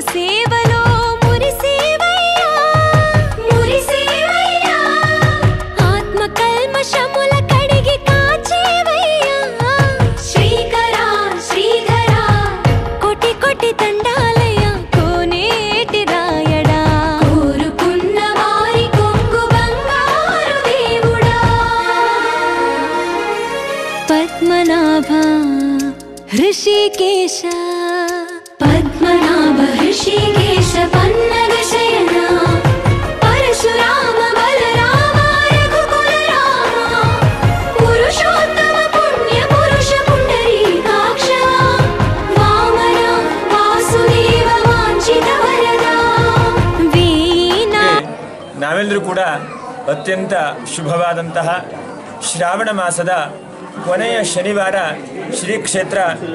సేవలో మురిసేవయ్యా మురిసేవయ్యా ఆత్మ కల్మషముల కడిగి కాచేవయ్యా శ్రీకరా శ్రీధరా కోటి కోటి దండాలయ కోనేటి రాయడా కోరుకున్న వారి కొంగు బంగారు దేవుడా పద్మనాభ హృషికేశ పద్మనాభ హృషికేశ పన్నగ శయన పరశురామ బలరామ రఘుకుల రామ పురుషోత్తమ పుణ్య పురుష పుండరీకాక్ష వామన వాಸುದೇವ ವಾಂಛಿತ ವರದ ವೀಣಾ ನಾವೆಲ್ಲರೂ ಕೂಡ ಅತ್ಯಂತ ಶುಭವಾದಂತಹ ಶ್ರಾವಣ ಮಾಸದ ಕೊನೆಯ ಶನಿವಾರ ಶ್ರೀ ಕ್ಷೇತ್ರ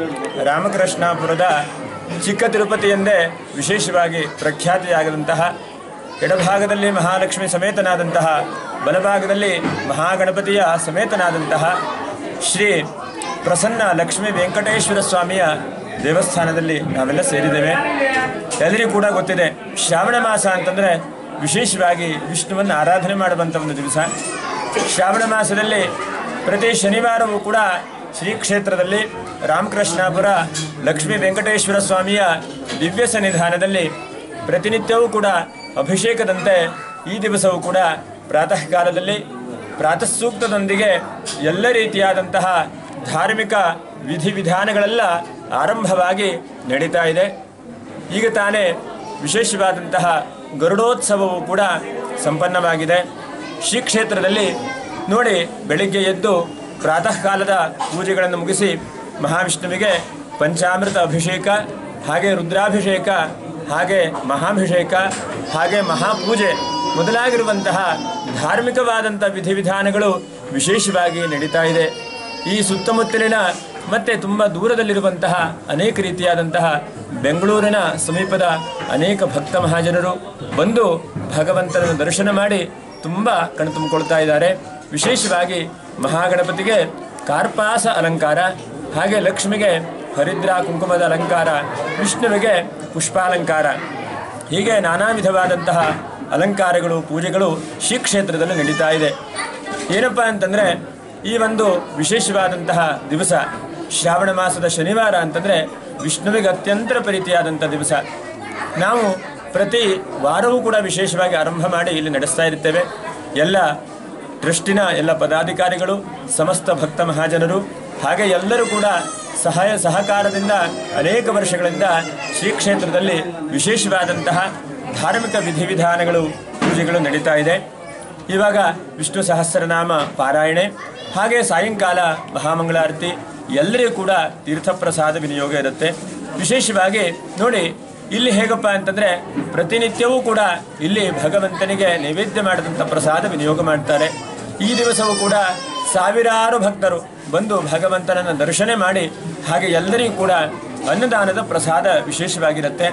ರಾಮಕೃಷ್ಣಾಪುರದ ಚಿಕ್ಕ ತಿರುಪತಿ ಎಂದೇ ವಿಶೇಷವಾಗಿ ಪ್ರಖ್ಯಾತಿಯಾಗದಂತಹ ಎಡಭಾಗದಲ್ಲಿ ಮಹಾಲಕ್ಷ್ಮಿ ಸಮೇತನಾದಂತಹ ಬಲಭಾಗದಲ್ಲಿ ಮಹಾಗಣಪತಿಯ ಸಮೇತನಾದಂತಹ ಶ್ರೀ ಪ್ರಸನ್ನ ಲಕ್ಷ್ಮೀ ವೆಂಕಟೇಶ್ವರ ಸ್ವಾಮಿಯ ದೇವಸ್ಥಾನದಲ್ಲಿ ನಾವೆಲ್ಲ ಸೇರಿದ್ದೇವೆ ಎಲ್ಲರಿಗೂ ಕೂಡ ಗೊತ್ತಿದೆ ಶ್ರಾವಣ ಮಾಸ ಅಂತಂದರೆ ವಿಶೇಷವಾಗಿ ವಿಷ್ಣುವನ್ನು ಆರಾಧನೆ ಮಾಡುವಂಥ ಒಂದು ದಿವಸ ಶ್ರಾವಣ ಮಾಸದಲ್ಲಿ ಪ್ರತಿ ಶನಿವಾರವೂ ಕೂಡ ಶ್ರೀ ಕ್ಷೇತ್ರದಲ್ಲಿ ರಾಮಕೃಷ್ಣಾಪುರ ಲಕ್ಷ್ಮೀ ವೆಂಕಟೇಶ್ವರ ಸ್ವಾಮಿಯ ದಿವ್ಯ ಸನ್ನಿಧಾನದಲ್ಲಿ ಪ್ರತಿನಿತ್ಯವೂ ಕೂಡ ಅಭಿಷೇಕದಂತೆ ಈ ದಿವಸವೂ ಕೂಡ ಪ್ರಾತಃ ಕಾಲದಲ್ಲಿ ಪ್ರಾತಃ ಸೂಕ್ತದೊಂದಿಗೆ ಎಲ್ಲ ರೀತಿಯಾದಂತಹ ಧಾರ್ಮಿಕ ವಿಧಿವಿಧಾನಗಳೆಲ್ಲ ಆರಂಭವಾಗಿ ನಡೀತಾ ಇದೆ ಈಗ ತಾನೇ ವಿಶೇಷವಾದಂತಹ ಗರುಡೋತ್ಸವವು ಕೂಡ ಸಂಪನ್ನವಾಗಿದೆ ಶ್ರೀ ಕ್ಷೇತ್ರದಲ್ಲಿ ನೋಡಿ ಬೆಳಿಗ್ಗೆ ಎದ್ದು ಪ್ರಾತಃ ಕಾಲದ ಪೂಜೆಗಳನ್ನು ಮುಗಿಸಿ ಮಹಾವಿಷ್ಣುವಿಗೆ ಪಂಚಾಮೃತ ಅಭಿಷೇಕ ಹಾಗೆ ರುದ್ರಾಭಿಷೇಕ ಹಾಗೆ ಮಹಾಭಿಷೇಕ ಹಾಗೆ ಮಹಾಪೂಜೆ ಮೊದಲಾಗಿರುವಂತಹ ಧಾರ್ಮಿಕವಾದಂಥ ವಿಧಿವಿಧಾನಗಳು ವಿಶೇಷವಾಗಿ ನಡೀತಾ ಇದೆ ಈ ಸುತ್ತಮುತ್ತಲಿನ ಮತ್ತೆ ತುಂಬ ದೂರದಲ್ಲಿರುವಂತಹ ಅನೇಕ ರೀತಿಯಾದಂತಹ ಬೆಂಗಳೂರಿನ ಸಮೀಪದ ಅನೇಕ ಭಕ್ತ ಮಹಾಜನರು ಬಂದು ಭಗವಂತನ ದರ್ಶನ ಮಾಡಿ ತುಂಬ ಕಣ್ತುಂಬಿಕೊಳ್ತಾ ಇದ್ದಾರೆ ವಿಶೇಷವಾಗಿ ಮಹಾಗಣಪತಿಗೆ ಕಾರ್ಪಾಸ ಅಲಂಕಾರ ಹಾಗೆ ಲಕ್ಷ್ಮಿಗೆ ಹರಿದ್ರ ಕುಂಕುಮದ ಅಲಂಕಾರ ವಿಷ್ಣುವಿಗೆ ಪುಷ್ಪಾಲಂಕಾರ ಹೀಗೆ ನಾನಾ ವಿಧವಾದಂತಹ ಅಲಂಕಾರಗಳು ಪೂಜೆಗಳು ಶ್ರೀ ಕ್ಷೇತ್ರದಲ್ಲಿ ನಡೀತಾ ಇದೆ ಏನಪ್ಪ ಅಂತಂದರೆ ಈ ಒಂದು ವಿಶೇಷವಾದಂತಹ ದಿವಸ ಶ್ರಾವಣ ಮಾಸದ ಶನಿವಾರ ಅಂತಂದರೆ ವಿಷ್ಣುವಿಗೆ ಅತ್ಯಂತ ಪ್ರೀತಿಯಾದಂಥ ದಿವಸ ನಾವು ಪ್ರತಿ ವಾರವೂ ಕೂಡ ವಿಶೇಷವಾಗಿ ಆರಂಭ ಮಾಡಿ ಇಲ್ಲಿ ನಡೆಸ್ತಾ ಇರ್ತೇವೆ ಎಲ್ಲ ಟ್ರಸ್ಟಿನ ಎಲ್ಲ ಪದಾಧಿಕಾರಿಗಳು ಸಮಸ್ತ ಭಕ್ತ ಮಹಾಜನರು ಹಾಗೆ ಎಲ್ಲರೂ ಕೂಡ ಸಹಾಯ ಸಹಕಾರದಿಂದ ಅನೇಕ ವರ್ಷಗಳಿಂದ ಶ್ರೀ ಕ್ಷೇತ್ರದಲ್ಲಿ ವಿಶೇಷವಾದಂತಹ ಧಾರ್ಮಿಕ ವಿಧಿವಿಧಾನಗಳು ಪೂಜೆಗಳು ನಡೀತಾ ಇದೆ ಇವಾಗ ವಿಷ್ಣು ಸಹಸ್ರನಾಮ ಪಾರಾಯಣೆ ಹಾಗೆ ಸಾಯಂಕಾಲ ಮಹಾಮಂಗಳಾರತಿ ಎಲ್ಲರಿಗೂ ಕೂಡ ತೀರ್ಥಪ್ರಸಾದ ವಿನಿಯೋಗ ಇರುತ್ತೆ ವಿಶೇಷವಾಗಿ ನೋಡಿ ಇಲ್ಲಿ ಹೇಗಪ್ಪ ಅಂತಂದರೆ ಪ್ರತಿನಿತ್ಯವೂ ಕೂಡ ಇಲ್ಲಿ ಭಗವಂತನಿಗೆ ನೈವೇದ್ಯ ಮಾಡಿದಂಥ ಪ್ರಸಾದ ವಿನಿಯೋಗ ಮಾಡ್ತಾರೆ ಈ ದಿವಸವೂ ಕೂಡ ಸಾವಿರಾರು ಭಕ್ತರು ಬಂದು ಭಗವಂತನನ್ನು ದರ್ಶನ ಮಾಡಿ ಹಾಗೆ ಎಲ್ಲರಿಗೂ ಕೂಡ ಅನ್ನದಾನದ ಪ್ರಸಾದ ವಿಶೇಷವಾಗಿರುತ್ತೆ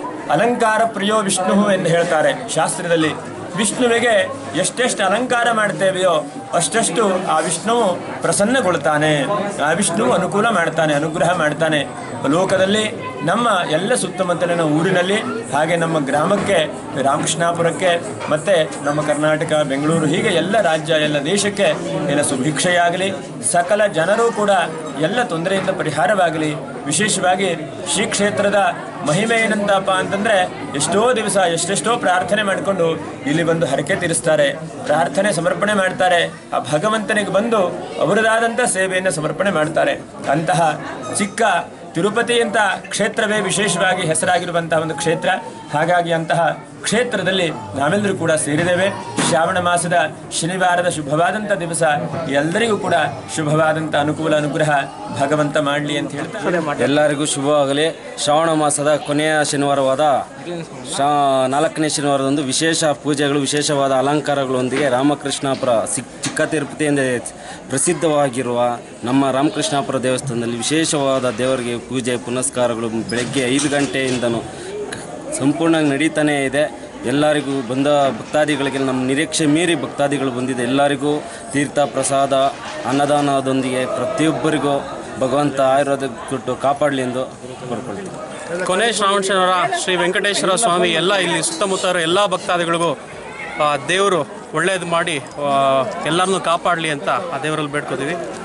ಅಲಂಕಾರ ಪ್ರಿಯೋ ವಿಷ್ಣು ಎಂದು ಹೇಳ್ತಾರೆ ಶಾಸ್ತ್ರದಲ್ಲಿ ವಿಷ್ಣುವಿಗೆ ಎಷ್ಟೆಷ್ಟು ಅಲಂಕಾರ ಮಾಡ್ತೇವೆಯೋ ಅಷ್ಟಷ್ಟು ಆ ವಿಷ್ಣುವು ಪ್ರಸನ್ನಗೊಳ್ತಾನೆ ಆ ವಿಷ್ಣುವು ಅನುಕೂಲ ಮಾಡ್ತಾನೆ ಅನುಗ್ರಹ ಮಾಡ್ತಾನೆ ಲೋಕದಲ್ಲಿ ನಮ್ಮ ಎಲ್ಲ ಸುತ್ತಮುತ್ತಲಿನ ಊರಿನಲ್ಲಿ ಹಾಗೆ ನಮ್ಮ ಗ್ರಾಮಕ್ಕೆ ರಾಮಕೃಷ್ಣಾಪುರಕ್ಕೆ ಮತ್ತು ನಮ್ಮ ಕರ್ನಾಟಕ ಬೆಂಗಳೂರು ಹೀಗೆ ಎಲ್ಲ ರಾಜ್ಯ ಎಲ್ಲ ದೇಶಕ್ಕೆ ಏನ ಸುಭಿಕ್ಷೆಯಾಗಲಿ ಸಕಲ ಜನರು ಕೂಡ ಎಲ್ಲ ತೊಂದರೆಯಿಂದ ಪರಿಹಾರವಾಗಲಿ ವಿಶೇಷವಾಗಿ ಶ್ರೀ ಕ್ಷೇತ್ರದ ಮಹಿಮೆ ಏನಂತಪ್ಪ ಅಂತಂದರೆ ಎಷ್ಟೋ ದಿವಸ ಎಷ್ಟೆಷ್ಟೋ ಪ್ರಾರ್ಥನೆ ಮಾಡಿಕೊಂಡು ಇಲ್ಲಿ ಬಂದು ಹರಕೆ ತೀರಿಸ್ತಾರೆ ಪ್ರಾರ್ಥನೆ ಸಮರ್ಪಣೆ ಮಾಡ್ತಾರೆ ಆ ಭಗವಂತನಿಗೆ ಬಂದು ಅವರದಾದಂಥ ಸೇವೆಯನ್ನು ಸಮರ್ಪಣೆ ಮಾಡ್ತಾರೆ ಅಂತಹ ಚಿಕ್ಕ ತಿರುಪತಿ ಅಂತ ಕ್ಷೇತ್ರವೇ ವಿಶೇಷವಾಗಿ ಹೆಸರಾಗಿರುವಂತಹ ಒಂದು ಕ್ಷೇತ್ರ ಹಾಗಾಗಿ ಅಂತಹ ಕ್ಷೇತ್ರದಲ್ಲಿ ನಾವೆಲ್ಲರೂ ಕೂಡ ಸೇರಿದ್ದೇವೆ ಶ್ರಾವಣ ಮಾಸದ ಶನಿವಾರದ ಶುಭವಾದಂಥ ದಿವಸ ಎಲ್ಲರಿಗೂ ಕೂಡ ಶುಭವಾದಂಥ ಅನುಕೂಲ ಅನುಗ್ರಹ ಭಗವಂತ ಮಾಡಲಿ ಅಂತ ಹೇಳ್ತಾ ಎಲ್ಲರಿಗೂ ಶುಭವಾಗಲಿ ಶ್ರಾವಣ ಮಾಸದ ಕೊನೆಯ ಶನಿವಾರವಾದ ಶಾ ನಾಲ್ಕನೇ ಶನಿವಾರದಂದು ವಿಶೇಷ ಪೂಜೆಗಳು ವಿಶೇಷವಾದ ಅಲಂಕಾರಗಳೊಂದಿಗೆ ರಾಮಕೃಷ್ಣಾಪುರ ಸಿಕ್ ಚಿಕ್ಕ ತಿರುಪತಿ ಎಂದೇ ಪ್ರಸಿದ್ಧವಾಗಿರುವ ನಮ್ಮ ರಾಮಕೃಷ್ಣಾಪುರ ದೇವಸ್ಥಾನದಲ್ಲಿ ವಿಶೇಷವಾದ ದೇವರಿಗೆ ಪೂಜೆ ಪುನಸ್ಕಾರಗಳು ಬೆಳಗ್ಗೆ ಐದು ಗಂಟೆಯಿಂದನೂ ಸಂಪೂರ್ಣವಾಗಿ ನಡೀತಾನೇ ಇದೆ ಎಲ್ಲರಿಗೂ ಬಂದ ಭಕ್ತಾದಿಗಳಿಗೆ ನಮ್ಮ ನಿರೀಕ್ಷೆ ಮೀರಿ ಭಕ್ತಾದಿಗಳು ಬಂದಿದೆ ಎಲ್ಲರಿಗೂ ತೀರ್ಥ ಪ್ರಸಾದ ಅನ್ನದಾನದೊಂದಿಗೆ ಪ್ರತಿಯೊಬ್ಬರಿಗೂ ಭಗವಂತ ಆಯುರ್ವೇದ ಕೊಟ್ಟು ಕಾಪಾಡಲಿ ಎಂದು ಕೋರ್ಕೊಳ್ತೀನಿ ಕೊನೆ ಶ್ರಾವಣ ಶನಿವಾರ ಶ್ರೀ ವೆಂಕಟೇಶ್ವರ ಸ್ವಾಮಿ ಎಲ್ಲ ಇಲ್ಲಿ ಸುತ್ತಮುತ್ತ ಇರೋ ಎಲ್ಲ ಭಕ್ತಾದಿಗಳಿಗೂ ಆ, ದೇವರು ಒಳ್ಳೇದು ಮಾಡಿ ಎಲ್ಲರನ್ನೂ ಕಾಪಾಡಲಿ ಅಂತ ಆ ದೇವರಲ್ಲಿ ಬೇಡ್ಕೋತೀವಿ